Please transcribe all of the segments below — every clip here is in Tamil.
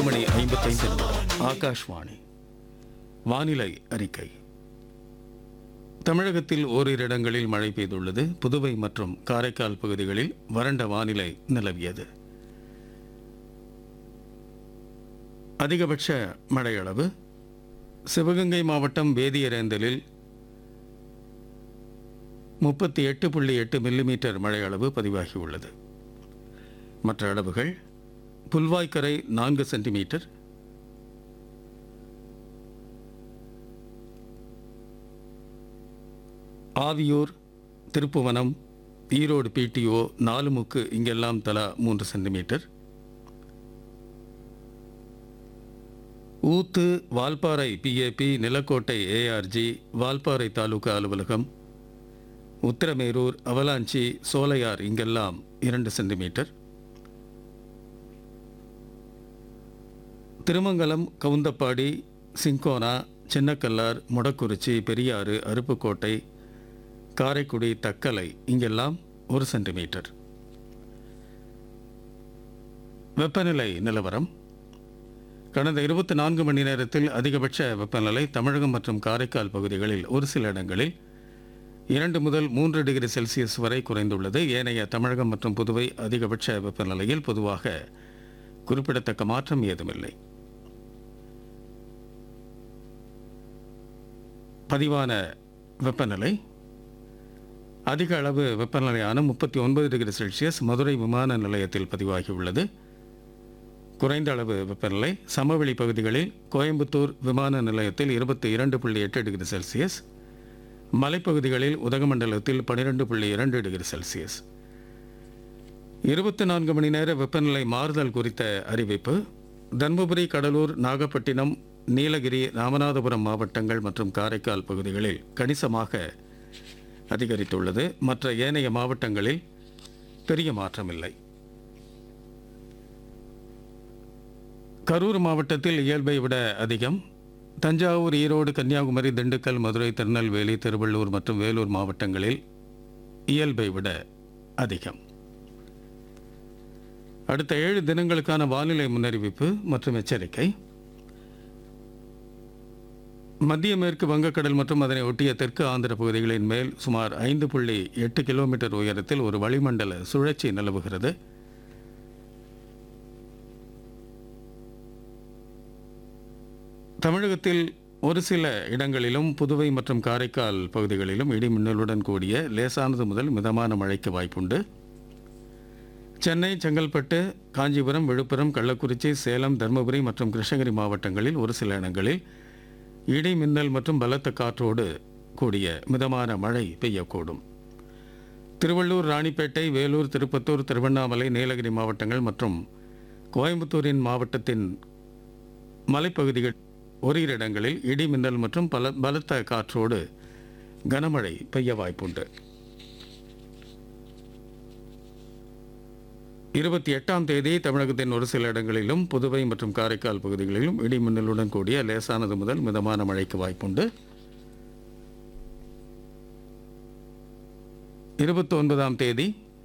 மணி ஐம்பத்தைந்து நிமிடம் ஆகாஷ்வாணி வானிலை அறிக்கை தமிழகத்தில் ஓரிரு இடங்களில் மழை பெய்துள்ளது புதுவை மற்றும் காரைக்கால் பகுதிகளில் வறண்ட வானிலை நிலவியது அதிகபட்ச மழையளவு சிவகங்கை மாவட்டம் வேதியரேந்தலில் முப்பத்தி எட்டு புள்ளி எட்டு மில்லிமீட்டர் மழையளவு பதிவாகியுள்ளது மற்ற அளவுகள் புல்வாய்க்கரை நான்கு சென்டிமீட்டர் ஆவியூர் திருப்புவனம் ஈரோடு பிடிஓ நாலுமுக்கு இங்கெல்லாம் தலா மூன்று centimetre Oothu Valparai PAP Nilakottai ARG Valparai taluk அலுவலகம் உத்திரமேரூர் அவலாஞ்சி சோலையார் இங்கெல்லாம் இரண்டு சென்டிமீட்டர் திருமங்கலம் கவுந்தப்பாடி சிங்கோனா சின்னக்கல்லார் முடக்குறிச்சி பெரியாறு அருப்புக்கோட்டை காரைக்குடி தக்கலை இங்கெல்லாம் ஒரு சென்டிமீட்டர் வெப்பநிலை நிலவரம் கடந்த இருபத்தி நான்கு மணி நேரத்தில் அதிகபட்ச வெப்பநிலை தமிழகம் மற்றும் காரைக்கால் பகுதிகளில் ஒரு சில இடங்களில் இரண்டு முதல் மூன்று டிகிரி செல்சியஸ் வரை குறைந்துள்ளது ஏனைய தமிழகம் மற்றும் புதுவை அதிகபட்ச வெப்பநிலையில் பொதுவாக குறிப்பிடத்தக்க மாற்றம் ஏதுமில்லை பதிவான வெப்பநிலை அதிக அளவு வெப்பநிலையான முப்பத்தி ஒன்பது டிகிரி செல்சியஸ் மதுரை விமான நிலையத்தில் பதிவாகியுள்ளது குறைந்த அளவு வெப்பநிலை சமவெளி பகுதிகளில் கோயம்புத்தூர் விமான நிலையத்தில் இருபத்தி இரண்டு புள்ளி எட்டு டிகிரி செல்சியஸ் மலைப்பகுதிகளில் உதகமண்டலத்தில் பன்னிரெண்டு புள்ளி இரண்டு டிகிரி செல்சியஸ் இருபத்தி நான்கு மணி நேர வெப்பநிலை மாறுதல் குறித்த அறிவிப்பு தருமபுரி கடலூர் நாகப்பட்டினம் நீலகிரி ராமநாதபுரம் மாவட்டங்கள் மற்றும் காரைக்கால் பகுதிகளில் கணிசமாக அதிகரித்துள்ளது மற்ற ஏனைய மாவட்டங்களில் பெரிய மாற்றமில்லை கரூர் மாவட்டத்தில் இயல்பை விட அதிகம் தஞ்சாவூர் ஈரோடு கன்னியாகுமரி திண்டுக்கல் மதுரை திருநெல்வேலி திருவள்ளூர் மற்றும் வேலூர் மாவட்டங்களில் இயல்பை விட அதிகம் அடுத்த ஏழு தினங்களுக்கான வானிலை முன்னறிவிப்பு மற்றும் எச்சரிக்கை மத்திய மேற்கு வங்கக்கடல் மற்றும் அதனை ஒட்டிய தெற்கு ஆந்திர பகுதிகளின் மேல் சுமார் ஐந்து புள்ளி எட்டு கிலோமீட்டர் உயரத்தில் ஒரு வளிமண்டல சுழற்சி நிலவுகிறது தமிழகத்தில் ஒரு சில இடங்களிலும் புதுவை மற்றும் காரைக்கால் பகுதிகளிலும் இடி மின்னலுடன் கூடிய லேசானது முதல் மிதமான மழைக்கு வாய்ப்புண்டு சென்னை செங்கல்பட்டு காஞ்சிபுரம் விழுப்புரம் கள்ளக்குறிச்சி சேலம் தருமபுரி மற்றும் கிருஷ்ணகிரி மாவட்டங்களில் ஒரு சில இடங்களில் இடி மின்னல் மற்றும் பலத்த காற்றோடு கூடிய மிதமான மழை பெய்யக்கூடும் திருவள்ளூர் ராணிப்பேட்டை வேலூர் திருப்பத்தூர் திருவண்ணாமலை நீலகிரி மாவட்டங்கள் மற்றும் கோயம்புத்தூரின் மாவட்டத்தின் மலைப்பகுதிகள் ஓரிரு இடங்களில் இடி மின்னல் மற்றும் பல பலத்த காற்றோடு கனமழை பெய்ய வாய்ப்புண்டு இருபத்தி எட்டாம் தேதி தமிழகத்தின் ஒரு சில இடங்களிலும் புதுவை மற்றும் காரைக்கால் பகுதிகளிலும் இடி மின்னலுடன் கூடிய லேசானது முதல் மிதமான மழைக்கு வாய்ப்புண்டு இருபத்தி ஒன்பதாம் தேதி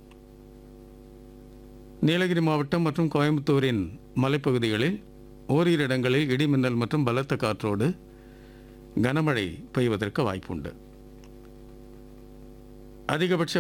நீலகிரி மாவட்டம் மற்றும் கோயம்புத்தூரின் மலைப்பகுதிகளில் ஓரிரு இடங்களில் இடி மின்னல் மற்றும் பலத்த காற்றோடு கனமழை பெய்வதற்கு வாய்ப்புண்டு அதிகபட்ச